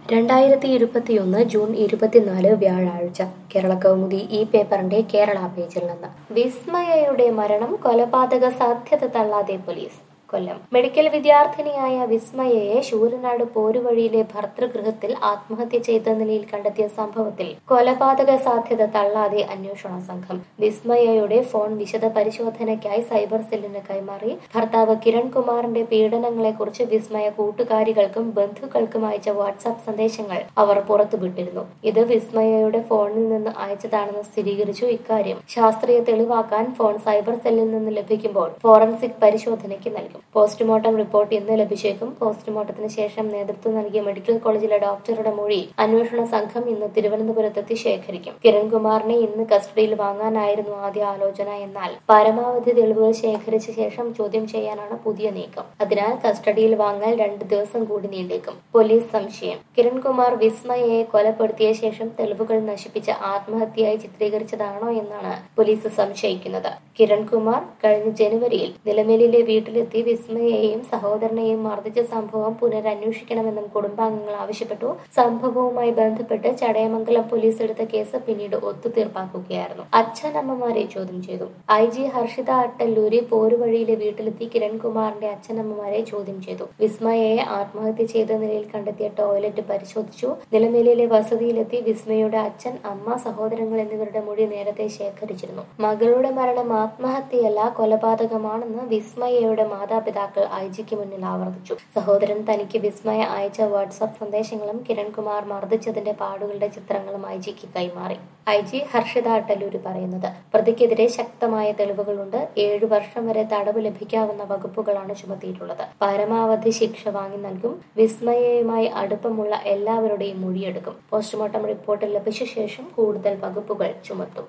രണ്ടായിരത്തി ഇരുപത്തിയൊന്ന് ജൂൺ ഇരുപത്തിനാല് വ്യാഴാഴ്ച കേരള കൗമുദി ഈ പേപ്പറിന്റെ കേരള പേജിൽ നിന്ന് വിസ്മയയുടെ മരണം കൊലപാതക സാധ്യത തള്ളാതെ പോലീസ് കൊല്ലം മെഡിക്കൽ വിദ്യാർത്ഥിനിയായ വിസ്മയയെ ശൂരനാട് പോരുവഴിയിലെ ഭർതൃഗൃഹത്തിൽ ആത്മഹത്യ ചെയ്ത നിലയിൽ കണ്ടെത്തിയ സംഭവത്തിൽ കൊലപാതക സാധ്യത തള്ളാതെ അന്വേഷണ സംഘം വിസ്മയയുടെ ഫോൺ വിശദ പരിശോധനയ്ക്കായി സൈബർ സെല്ലിന് കൈമാറി ഭർത്താവ് കിരൺ കുമാറിന്റെ പീഡനങ്ങളെക്കുറിച്ച് വിസ്മയ കൂട്ടുകാരികൾക്കും ബന്ധുക്കൾക്കും അയച്ച വാട്സാപ്പ് സന്ദേശങ്ങൾ അവർ പുറത്തുവിട്ടിരുന്നു ഇത് വിസ്മയയുടെ ഫോണിൽ നിന്ന് അയച്ചതാണെന്ന് സ്ഥിരീകരിച്ചു ഇക്കാര്യം ശാസ്ത്രീയ തെളിവാക്കാൻ ഫോൺ സൈബർ സെല്ലിൽ നിന്ന് ലഭിക്കുമ്പോൾ ഫോറൻസിക് പരിശോധനയ്ക്ക് നൽകും പോസ്റ്റ്മോർട്ടം റിപ്പോർട്ട് ഇന്ന് ലഭിച്ചേക്കും പോസ്റ്റ്മോർട്ടത്തിന് ശേഷം നേതൃത്വം നൽകിയ മെഡിക്കൽ കോളേജിലെ ഡോക്ടറുടെ മൊഴി അന്വേഷണ സംഘം ഇന്ന് തിരുവനന്തപുരത്തെത്തി ശേഖരിക്കും കിരൺകുമാറിനെ ഇന്ന് കസ്റ്റഡിയിൽ വാങ്ങാനായിരുന്നു ആദ്യ ആലോചന എന്നാൽ പരമാവധി തെളിവുകൾ ശേഖരിച്ച ശേഷം ചോദ്യം ചെയ്യാനാണ് പുതിയ നീക്കം അതിനാൽ കസ്റ്റഡിയിൽ വാങ്ങാൻ രണ്ട് ദിവസം കൂടി നീണ്ടേക്കും പോലീസ് സംശയം കിരൺകുമാർ വിസ്മയയെ കൊലപ്പെടുത്തിയ ശേഷം തെളിവുകൾ നശിപ്പിച്ച ആത്മഹത്യയായി ചിത്രീകരിച്ചതാണോ എന്നാണ് പോലീസ് സംശയിക്കുന്നത് കിരൺകുമാർ കഴിഞ്ഞ ജനുവരിയിൽ നിലമേലിലെ വീട്ടിലെത്തി വിസ്മയെയും സഹോദരനെയും മർദ്ദിച്ച സംഭവം പുനരന്വേഷിക്കണമെന്നും കുടുംബാംഗങ്ങൾ ആവശ്യപ്പെട്ടു സംഭവവുമായി ബന്ധപ്പെട്ട് ചടയമംഗലം പോലീസ് എടുത്ത കേസ് പിന്നീട് ഒത്തുതീർപ്പാക്കുകയായിരുന്നു അച്ഛനമ്മമാരെ ചോദ്യം ചെയ്തു ഐ ജി ഹർഷിത അട്ടല്ലൂരി പോരുവഴിയിലെ വീട്ടിലെത്തി കിരൺകുമാറിന്റെ അച്ഛനമ്മമാരെ ചോദ്യം ചെയ്തു വിസ്മയയെ ആത്മഹത്യ ചെയ്ത നിലയിൽ കണ്ടെത്തിയ ടോയ്ലറ്റ് പരിശോധിച്ചു നിലമേലിലെ വസതിയിലെത്തി വിസ്മയുടെ അച്ഛൻ അമ്മ സഹോദരങ്ങൾ എന്നിവരുടെ മൊഴി നേരത്തെ ശേഖരിച്ചിരുന്നു മകളുടെ മരണം ആത്മഹത്യയല്ല കൊലപാതകമാണെന്ന് വിസ്മയയുടെ മാതാപിതാക്കൾ ഐ ജിക്ക് മുന്നിൽ ആവർത്തിച്ചു സഹോദരൻ തനിക്ക് വിസ്മയ അയച്ച വാട്സാപ്പ് സന്ദേശങ്ങളും കിരൺകുമാർ മർദ്ദിച്ചതിന്റെ പാടുകളുടെ ചിത്രങ്ങളും ഐ ജിക്ക് കൈമാറി ഐ ജി ഹർഷിത അട്ടല്ലൂരി പറയുന്നത് പ്രതിക്കെതിരെ ശക്തമായ തെളിവുകളുണ്ട് ഏഴു വർഷം വരെ തടവ് ലഭിക്കാവുന്ന വകുപ്പുകളാണ് ചുമത്തിയിട്ടുള്ളത് പരമാവധി ശിക്ഷ വാങ്ങി നൽകും വിസ്മയയുമായി അടുപ്പമുള്ള എല്ലാവരുടെയും മൊഴിയെടുക്കും പോസ്റ്റ്മോർട്ടം റിപ്പോർട്ട് ലഭിച്ച ശേഷം കൂടുതൽ വകുപ്പുകൾ ചുമത്തും